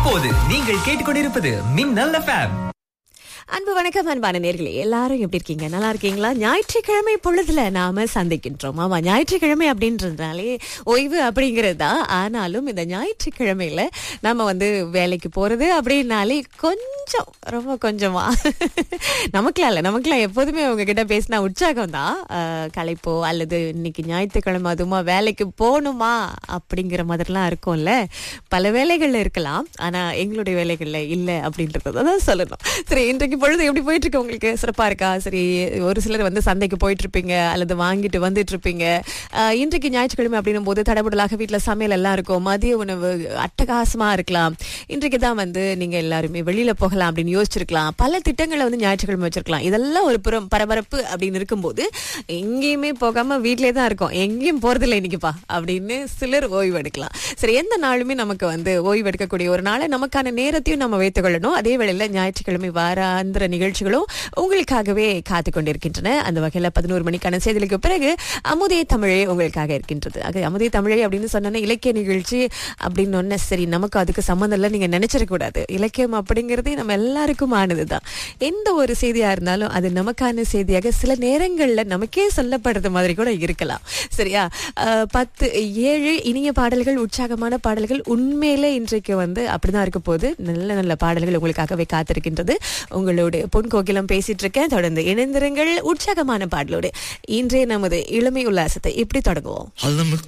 இப்போது நீங்கள் கேட்டுக்கொண்டிருப்பது மின்னல் எஃப்எம் அன்பு வணக்கம் அன்பான நேர்களே எல்லாரும் எப்படி இருக்கீங்க நல்லா இருக்கீங்களா ஞாயிற்றுக்கிழமை பொழுதுல நாம சந்திக்கின்றோம் ஆமா ஞாயிற்றுக்கிழமை அப்படின்றதுனாலே ஓய்வு அப்படிங்கிறது தான் ஆனாலும் இந்த ஞாயிற்றுக்கிழமையில நம்ம வந்து வேலைக்கு போறது அப்படின்னாலே கொஞ்சம் ரொம்ப கொஞ்சமா நமக்குலாம் இல்லை நமக்குலாம் எப்போதுமே உங்ககிட்ட பேசினா உற்சாகம் தான் ஆஹ், களைப்போ அல்லது இன்னைக்கு ஞாயிற்றுக்கிழமை அதுமா வேலைக்கு போகணுமா அப்படிங்கிற மாதிரிலாம் இருக்கும்ல பல வேலைகள்ல இருக்கலாம் ஆனா எங்களுடைய வேலைகள்ல இல்லை அப்படின்றத தான் சொல்லணும் சரி இன்றைக்கு பொழுது எப்படி போயிட்டு இருக்கு உங்களுக்கு சிறப்பா இருக்கா சரி ஒரு சிலர் வந்து சந்தைக்கு போயிட்டு இருப்பீங்க அல்லது வாங்கிட்டு வந்துட்டு இருப்பீங்க ஆஹ், இன்றைக்கு ஞாயிற்றுக்கிழமை அப்படின்னும் போது தடபுடலாக வீட்டுல சமையல் எல்லாம் இருக்கும் மதிய உணவு அட்டகாசமா இருக்கலாம் இன்றைக்கு தான் வந்து நீங்க எல்லாருமே வெளியில போகலாம் அப்படின்னு யோசிச்சிருக்கலாம் பல திட்டங்களை வந்து ஞாயிற்றுக்கிழமை வச்சிருக்கலாம் இதெல்லாம் ஒரு புறம் பரபரப்பு அப்படின்னு இருக்கும்போது எங்கேயுமே போகாம வீட்டிலே தான் இருக்கோம் எங்கேயும் போறதில்லை இன்னைக்குப்பா அப்படின்னு சிலர் ஓய்வு எடுக்கலாம் சரி எந்த நாளுமே நமக்கு வந்து ஓய்வு எடுக்கக்கூடிய ஒரு நாளை நமக்கான நேரத்தையும் நம்ம வைத்துக் கொள்ளணும் அதே வேளையில ஞாயிற்றுக்கிழமை வாராந்திர நிகழ்ச்சிகளும் உங்களுக்காகவே காத்து கொண்டிருக்கின்றன அந்த வகையில பதினோரு மணிக்கான செய்திகளுக்கு பிறகு அமுதே தமிழே உங்களுக்காக இருக்கின்றது ஆக அமுதே தமிழே அப்படின்னு சொன்னா இலக்கிய நிகழ்ச்சி அப்படின்னு ஒன்னு சரி நமக்கு அதுக்கு சம்மந்தம் இல்லை நீங்க நினைச்சிடக்கூடாது இலக்கியம் அப்படிங்கிறதே நம்ம எல்லாருக்கும் ஆனதுதான் எந்த ஒரு செய்தியா இருந்தாலும் அது நமக்கான செய்தியாக சில நேரங்கள்ல நமக்கே சொல்லப்படுறது மாதிரி கூட இருக்கலாம் சரியா அஹ், பத்து ஏழு இனிய பாடல்கள் உற்சாகமான பாடல்கள் உண்மையிலே இன்றைக்கு வந்து அப்படிதான் இருக்க போது நல்ல நல்ல பாடல்கள் உங்களுக்காகவே காத்திருக்கின்றது உங்களோடு பொன் கோகிலம் பேசிட்டு இருக்கேன் தொடர்ந்து இணைந்திருங்கள் உற்சாகமான பாடலோடு இன்றைய நமது இளமை உல்லாசத்தை இப்படி தொடங்குவோம் அளமுக்கு